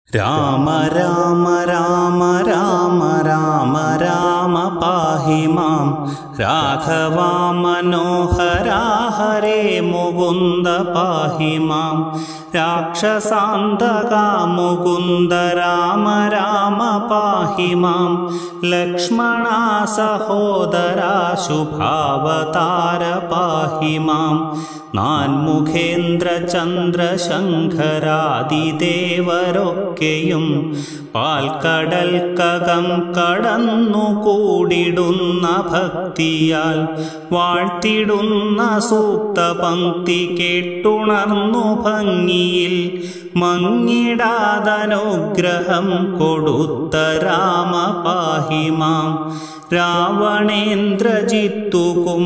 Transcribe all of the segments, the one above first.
രാമ രാമ രാമ രാമ രാമ രാമ പാഹി മാം രാഘവാ മനോഹരാ ഹരേ മുകുന്ദ പാഹി മാം രാക്ഷസാന്തക മുകുന്ദ രാമ രാമ പാഹി മാം ലക്ഷ്മണ സഹോദര ശുഭാവതാര പാഹി മാം നാൻമുഖേന്ദ്ര ചന്ദ്രശങ്കരാദിദേവരൊക്കെയും പാൽക്കടൽക്കകം കടന്നു കൂടിടുന്ന ഭക്തിയാൽ വാഴ്ത്തിടുന്ന സൂക്ത പങ്ക്തി കേട്ടുണർന്നു ഭംഗിയിൽ മങ്ങിടാതനുഗ്രഹം കൊടുത്ത രാമ പാഹിമാം രാവണേന്ദ്രജിത്തു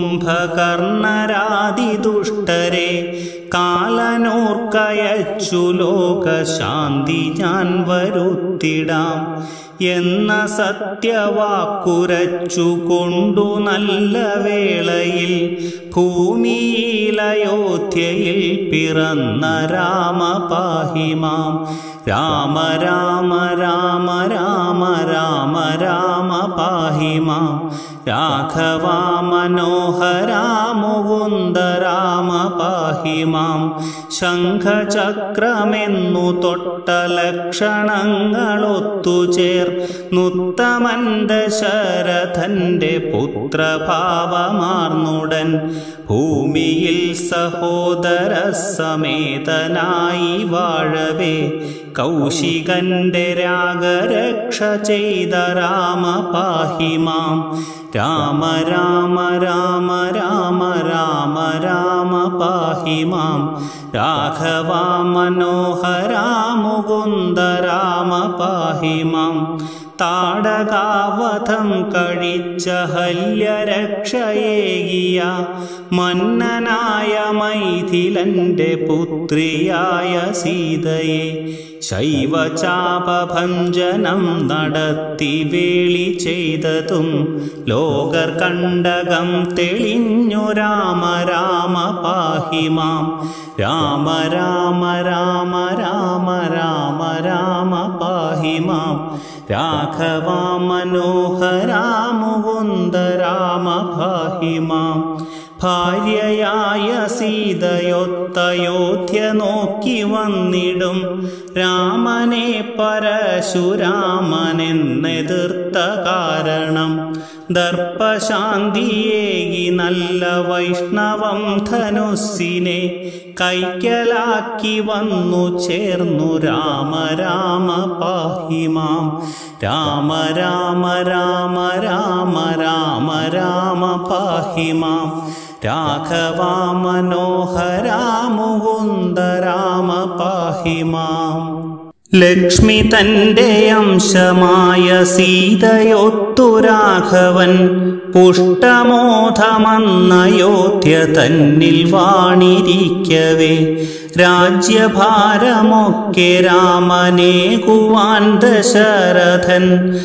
കുംഭകർണരാദിദുഷ്ടരെ കാലനൂർക്കയച്ചു ലോകശാന്തി ഞാൻ വരുത്തിടാം എന്ന സത്യവാക്കുരച്ചു കൊണ്ടു നല്ല വേളയിൽ ഭൂമിയിലയോധ്യയിൽ പിറന്ന രാമ പാഹിമാം രാമ രാമ രാമ രാമ രാമ രാമ പാഹിമാം രാഘവാ മനോഹരാ മുകുന്ദ രാമ പാഹിമാം ശംഖചക്രമെന്നു തൊട്ട ലക്ഷണങ്ങളൊത്തുചേർ നുത്തമന്റെ ശരഥന്റെ പുത്രഭാവമാർന്നുടൻ ഭൂമിയിൽ സഹോദര സമേതനായി വാഴവേ കൗശികന്റെ രാഗരക്ഷ ചെയ്ത രാമ പാഹിമാം രാമ രാമ രാമ രാമ രാമ രാമ പാഹിമാം രാഘവാ മനോഹരാ മുകുന്ദ രാമ പാഹിമാം താടകാവധം കഴിച്ച ഹല്യരക്ഷയേകിയ മന്നനായ മൈഥിലന്റെ പുത്രിയായ സീതയെ ശൈവചാപഭഞ്ജനം നടത്തി വേളി ചെയ്തതും ലോകർ കണ്ടകം തെളിഞ്ഞു രാമ രാമ പാഹിമാം രാമ രാമ രാമ രാമ രാമ രാമ പാഹിമാം രാഘവാ മനോഹരാ മുകുന്ദ രാമ പാഹിമാം ഭാര്യയായ സീതയൊത്തയോധ്യ നോക്കി വന്നിടും രാമനെ പരശുരാമനെന്നെതിർത്ത കാരണം ദർപ്പശാന്തിയേകി നല്ല വൈഷ്ണവം ധനുസ്സിനെ കൈക്കലാക്കി വന്നു ചേർന്നു രാമ രാമ പാഹിമാം രാമ രാമ രാമ രാമ രാമ രാമ പാഹിമാം രാഘവാ മനോഹരാ മുകുന്ദ രാമ പാഹിമാം ലക്ഷ്മി തന്റെ അംശമായ സീതയൊത്തു രാഘവൻ പുഷ്ടമോധമന്നയോധ്യ തന്നിൽ വാണിരിക്കവേ രാജ്യഭാരമൊക്കെ രാമനേകുവാൻ ദശരഥൻ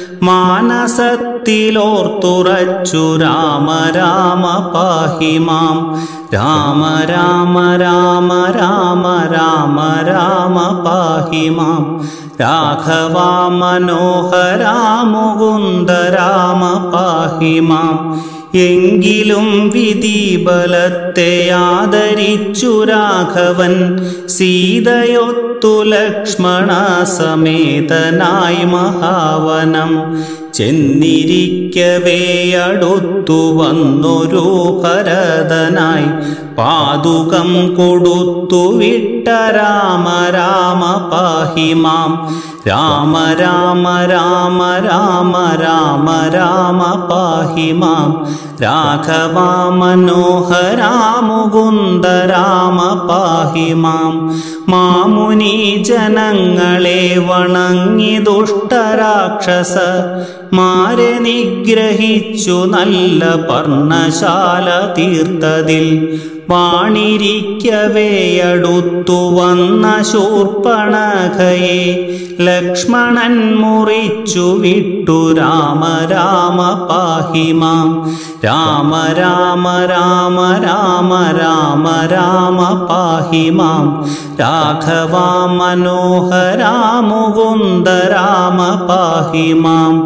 മാനസത്തിലോർത്തുറച്ചു രാമ രാമ പാഹിമാം രാമ രാമ രാമ രാമ രാമ രാമ പാഹിമാം രാഘവാ മനോഹരാ മുകുന്ദ രാമ പാഹിമാം എങ്കിലും വിധിബലത്തെ ആദരിച്ചു രാഘവൻ സീതയൊത്തു ലക്ഷ്മണ സമേതനായി മഹാവനം ചെന്നിരിക്കവേ അടുത്തു വന്നൊരു ഭരതനായി പാതുകം കൊടുത്തു വിട്ട രാമ രാമ പാഹിമാം രാമ രാമ രാമ രാമ രാമ രാമ പാഹിമാം രാഘവാ മനോഹരാ മുകുന്ദ രാമ പാഹിമാം മാമുനി ജനങ്ങളെ വണങ്ങി ദുഷ്ടരാക്ഷസ മാരെ നിഗ്രഹിച്ചു നല്ല പർണശാല തീർത്തതിൽ വാണിരിക്കവേ അടുത്തു വന്ന ശൂർപ്പണഖയെ ലക്ഷ്മണൻ മുറിച്ചു വിട്ടു രാമ രാമ പാഹിമാം രാമ രാമ രാമ രാമ രാമ രാമ പാഹിമാം രാഘവാ മനോഹരാ മുകുന്ദ രാമ പാഹിമാം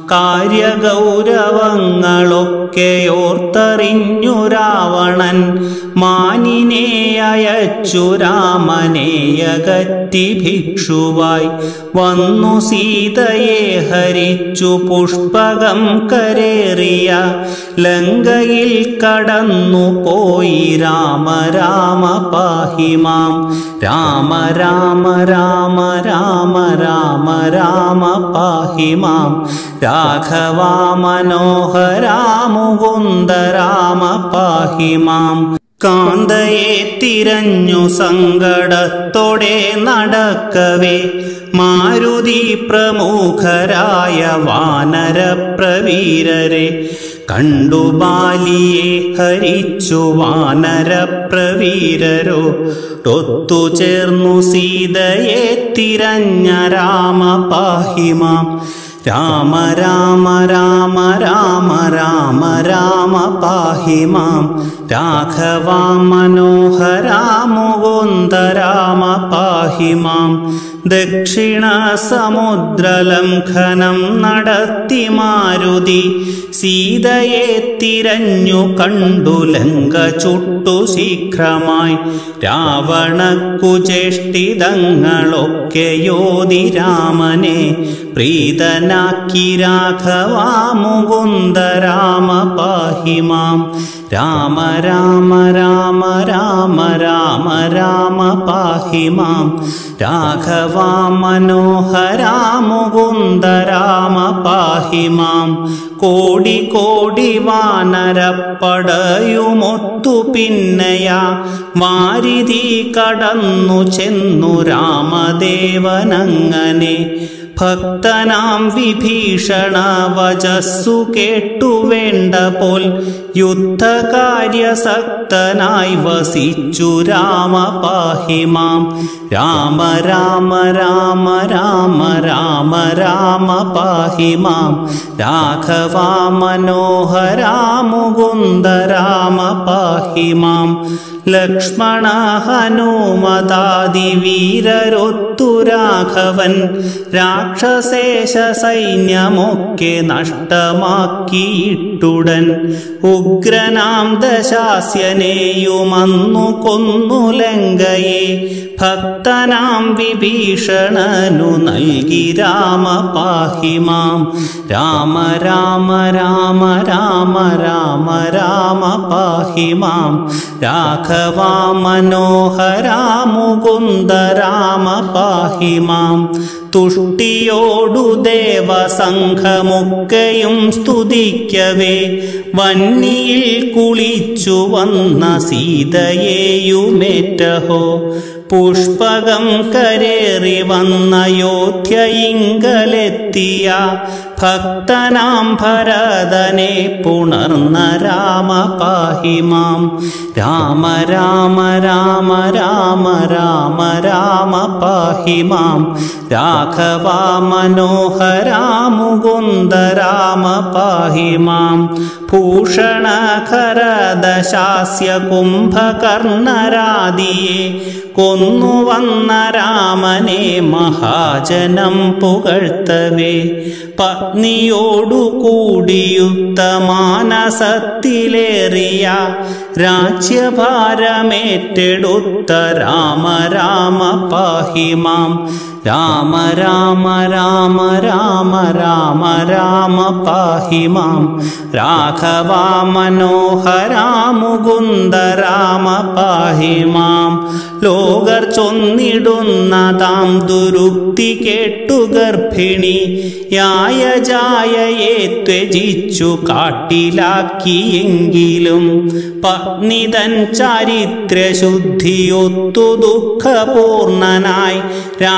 കാര്യഗൗരവങ്ങളൊക്കെയോർത്തറിഞ്ഞു രാവണൻ മാനിനെ അയച്ചു രാമനെയകറ്റി ഭിക്ഷുവായി വന്നു സീതയെ ഹരിച്ചു പുഷ്പകം കരേറിയ ലങ്കയിൽ കടന്നു പോയി രാമ രാമ പാഹിമാം രാമ രാമ രാമ രാമ രാമ രാമ പാഹിമാം രാഘവാ മനോഹരാ മുകുന്ദ രാമ പാഹിമാം കാന്തയെ തിരഞ്ഞു സങ്കടത്തോടെ നടക്കവേ മാരുതി പ്രമുഖരായ വാനരപ്രവീരരെ കണ്ടു ബാലിയെ ഹരിച്ചു വാനരപ്രവീരരോ ഒത്തുചേർന്നു സീതയെ തിരഞ്ഞ രാമ പാഹിമാം രാമ രാമ രാമ രാമ രാമ രാമ പാഹിമാം രാഘവാ മനോഹരാ മുകുന്ദ രാമ പാഹിമാം ദക്ഷിണ സമുദ്രലംഘനം നടത്തി മാരുതി സീതയെ തിരഞ്ഞു കണ്ടു ലങ്ക ചുട്ടു ശീഘ്രമായി രാവണക്കുചേഷ്ടിതങ്ങളൊക്കെ യോതി രാമനെ പ്രീതനാക്കി രാഘവാ മുകുന്ദ രാമ പാഹിമാം രാമ രാമ രാമ രാമ രാമ രാമ പാഹിമാം രാഘവാ മനോഹരാ മുകുന്ദ രാമ പാഹിമാം കോടി കോടി വാനരപ്പടയുമൊത്തു പിന്നയാ വാരിധി കടന്നു ചെന്നു രാമദേവനങ്ങനെ ഭക്തനാം വിഭീഷണ വചസ്സു കേട്ടു വേണ്ട പോൽ യുദ്ധകാര്യസക്തനായി വസിച്ചു രാമ പാഹിമാം രാമ രാമ രാമ രാമ രാമ രാമ പാഹിമാം രാഘവാ മനോഹരാ മുകുന്ദ രാമ പാഹിമാം ലക്ഷ്മണ ഹനുമതാദി വീരരൊത്തു രാഘവൻ രാക്ഷസേശ സൈന്യമൊക്കെ നഷ്ടമാക്കിയിട്ടുടൻ ഉഗ്രനാം ദശാസ്യനെയുമന്നു കൊന്നു ലങ്കയെ ഭക്തനാം വിഭീഷണനു നൽകി രാമ പാഹിമാം രാമ രാമ രാമ രാമ രാമ രാമ പാഹിമാം രാഘവാ മനോഹരാ മുകുന്ദ രാമ പാഹിമാം തുഷ്ടിയോടു ദേവസംഘമൊക്കെയും സ്തുതിക്കവേ വന്നിയിൽ കുളിച്ചു വന്ന സീതയെയുമേറ്റഹോ പുഷ്പകം കരേറി വന്നയോധ്യയിങ്കലെത്തിയ ഭക്തനാം ഭരതനെ പുണർന്ന രാമ പാഹിമാം രാമ രാമ രാമ രാമ രാമ രാമ പാഹിമാം രാഘവാ മനോഹരാ മുകുന്ദ രാമ പാഹിമാം ഭൂഷണഖരദശാസ്യ കുംഭകർണരാദിയെ കൊന്നുവന്ന രാമനെ മഹാജനം പുകഴ്ത്തവേ പത്നിയോടു കൂടിയുത്ത മാനസത്തിലേറിയ രാജ്യഭാരമേറ്റെടുത്ത രാമ രാമ പാഹിമാം രാമ രാമ രാമ രാമ രാമ രാമ പാഹിമാം രാഘവാ മനോഹരാ മുകുന്ദ രാമ പാഹിമാം ലോകർ ചൊന്നിടുന്നതാം ദുരുക്തി കേട്ടു ഗർഭിണി യായ ജായയെ ത്യജിച്ചു കാട്ടിലാക്കിയെങ്കിലും പത്നിതൻ ചാരിത്രശുദ്ധിയൊത്തു ദുഃഖപൂർണനായി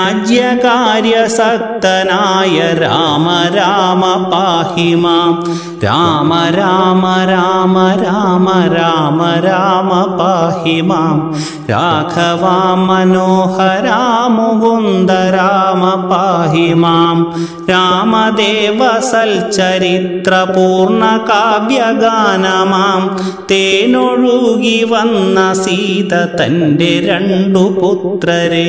രാജ്യകാര്യസക്തനായ രാമ രാമ പാഹിമാം രാമ രാമ രാമ രാമ രാമ രാമ പാഹി മാം രാഘവ മനോഹരാ മുകുന്ദ രാമ പാഹി മാം രാമദേവ സൽചരിത്ര പൂർണ്ണ കാവ്യഗാനമാം തേനൊഴുകി വന്ന സീത തൻ്റെ രണ്ടു പുത്രരെ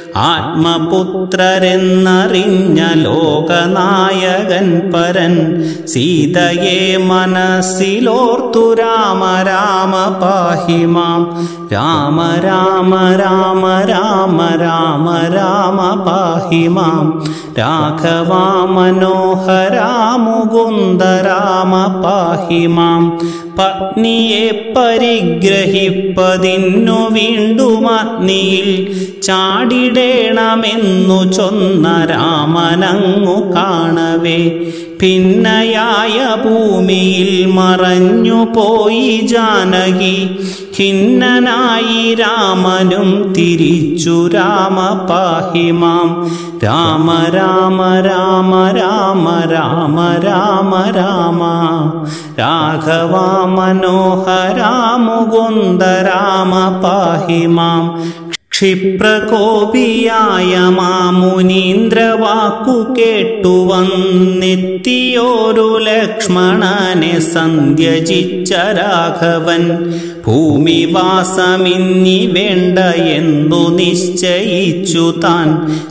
ആത്മപുത്രരെന്നറിഞ്ഞ ലോകനായകൻ പരൻ സീതയെ മനസ്സിലോർത്തു രാമ രാമ പാഹി മാം രാമ രാമ രാമ രാമ രാമ രാമ പാഹി മാം രാഘവ മനോഹരാ മുകുന്ദ രാമ പാഹി മാം പത്നിയെ പരിഗ്രഹിപ്പതിന്നു വീണ്ടും അഗ്നിയിൽ ചാടിടേണമെന്നു ചൊന്ന രാമനങ്ങു കാണവേ ഭിന്നയായ ഭൂമിയിൽ മറഞ്ഞു പോയി ജാനകി ഖിന്നനായി രാമനും തിരിച്ചു രാമ പാഹിമാം രാമ രാമ രാമ രാമ രാമ രാമ രാമ രാഘവ മനോഹരാ മുകുന്ദ രാമ പാഹിമാം ക്ഷിപ്രകോപിയായ മാമുനീന്ദ്രവാക്കു കേട്ടു വന്നെത്തിയോരു ലക്ഷ്മണനെ സന്ധ്യജിച്ച രാഘവൻ ഭൂമിവാസമിന്നി വേണ്ട എന്നു നിശ്ചയിച്ചു താൻ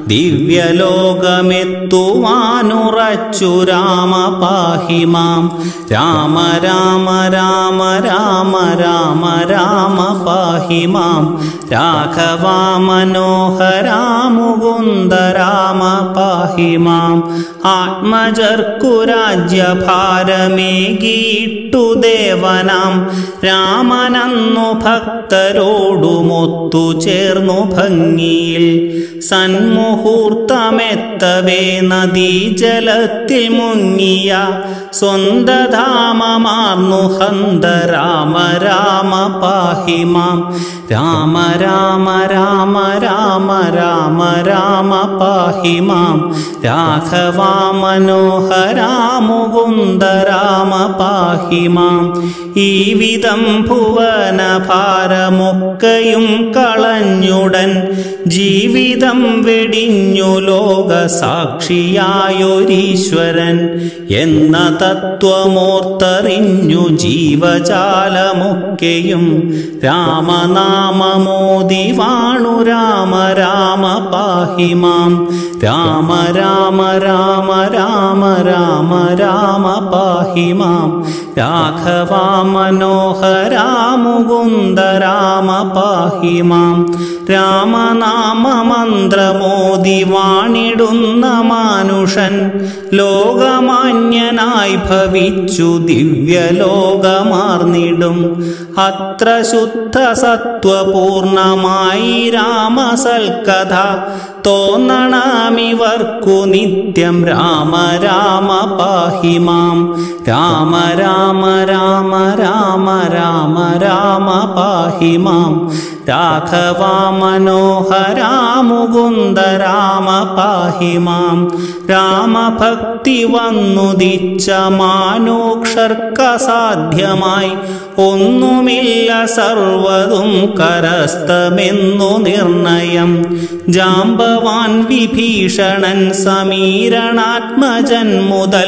ദിവ്യലോകമെത്തുവാനുറച്ചു രാമ പാഹിമാം രാമ രാമ രാമ രാമ രാമ രാമ പാഹിമാം രാഘവ മനോഹരാ മുകുന്ദ രാമ പാഹിമാം ആത്മജർക്കു രാജ്യഭാരമേകിയിട്ടു ദേവനാം രാമനന്നു ഭക്തരോടുമൊത്തു ചേർന്നു ഭംഗിയിൽ സന്മുഹൂർത്തമെത്തവേ നദീജലത്തിൽ മുങ്ങിയ സ്വന്തധാമമാർന്നു ഹന്ത രാമ രാമ പാഹിമാം രാമ രാമ രാമ രാമ രാമ രാമ പാഹിമാം രാഘവ മനോഹരാ മുകുന്ദ രാമ പാഹിമാം ഈ വിധം ഭുവന ഭാരമൊക്കെയും കളഞ്ഞുടൻ ജീവിതം വെടിഞ്ഞു ലോക സാക്ഷിയായൊരീശ്വരൻ എന്ന തത്വമോർത്തറിഞ്ഞു ജീവജാലമൊക്കെയും രാമനാമമോദി വാണു രാമ രാമ പാഹിമാം രാമ രാമ രാമ രാമ രാമ രാമ പാഹിമാം രാഘവ മനോഹരാ മുകുന്ദ രാമ പാഹിമാം രാമനാമമന്ത്രമോദി വാണിടുന്ന മാനുഷൻ ലോകമാന്യനായി ഭവിച്ചു ദിവ്യലോകമാർന്നിടും അത്ര ശുദ്ധ സത്വപൂർണമായി രാമസൽക്കഥ തോന്നണമിവർക്കു നിത്യം രാമ രാമ പാഹിമാം രാമ രാമ രാമ രാമ രാമ രാമ പാഹിമാം രാഘവ മനോഹരാ മുകുന്ദ രാമ പാഹിമാം രാമഭക്തി വന്നുദിച്ച മാനോക്ഷർക്കസാധ്യമായി ഒന്നുമില്ല സർവതും കരസ്ഥമെന്നു നിർണയം ജാമ്പവാൻ വിഭീഷണൻ സമീരണാത്മജൻ മുതൽ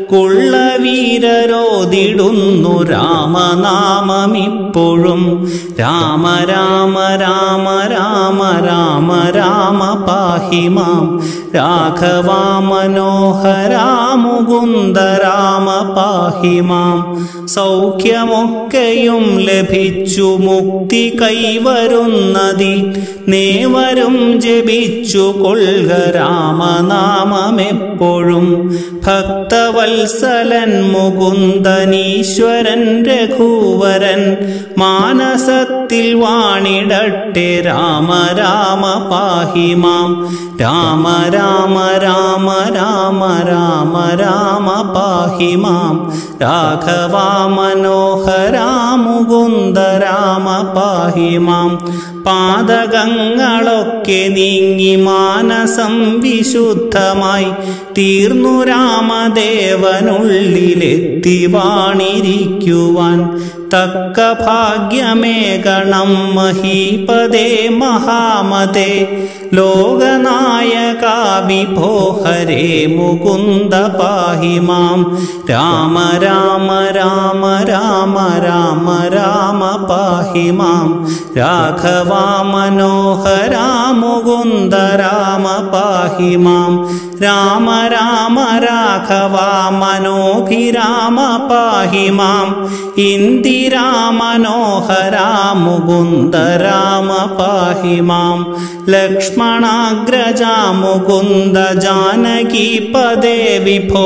കുള്ളവീരരോതിടുന്നു രാമനാമമിപ്പോഴും രാമ രാമ രാമ രാമ രാമ രാമ പാഹിമാം രാഘവ മനോഹരാ മുകുന്ദ രാമ പാഹിമാം സൗഖ്യമൊക്കെയും ലഭിച്ചു മുക്തി കൈവരുന്നതി നേവരും ജപിച്ചു കൊള്ളുക രാമനാമമെപ്പോഴും ഭക്തവത്സലൻ മുകുന്ദനീശ്വരൻ രഘുവരൻ മാനസത്തിൽ വാണിടട്ടെ രാമ രാമ പാഹി മാം രാമ രാമ രാമ രാമ രാമ രാമ പാഹി മാം രാഘവ മനോഹരാ മുകുന്ദ രാമ പാഹി മാം പാതകങ്ങളൊക്കെ നീങ്ങി മാനസം വിശുദ്ധമായി തീർന്നു രാമദേവനുള്ളിലെത്തി വാണിരിക്കുവാൻ തക്ക ഭാഗ്യമേകണം മഹീപദേ മഹാമതേ ലോകനായക വിഭോ ഹരേ മുകുന്ദ പാഹി മാം രാമ രാമ രാമ രാമ രാമ രാമ പാഹി മാം രാഘവ മനോഹരാ മുകുന്ദ രാമ പാഹി മാം രാമ രാമ രാഘവ മനോഭിരാമ പാഹി മാം ഇന്ദിരാ മനോഹരാ മുകുന്ദ രാമ പാഹി മാം ലക്ഷ്മണാഗ്രജ മുകുന്ദ ജാനകി പദേ വിഭോ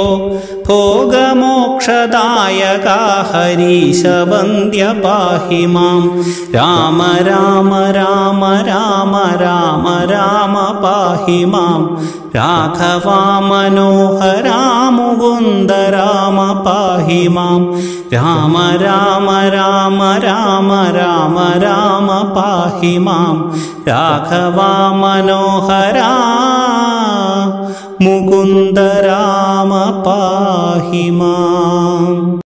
ഭോഗമോക്ഷദായക ഹരീശ വന്ദ്യ പാഹി മാം രാമ രാമ രാമ രാമ രാമ രാമ പാഹി മാം രാഘവ മനോഹരാ മുകുന്ദ രാമ പാഹി മാം രാമ രാമ രാമ രാമ രാമ രാമ പാഹി മാം രാഘവ മനോഹരാ മുകുന്ദ രാമ പാഹി മാം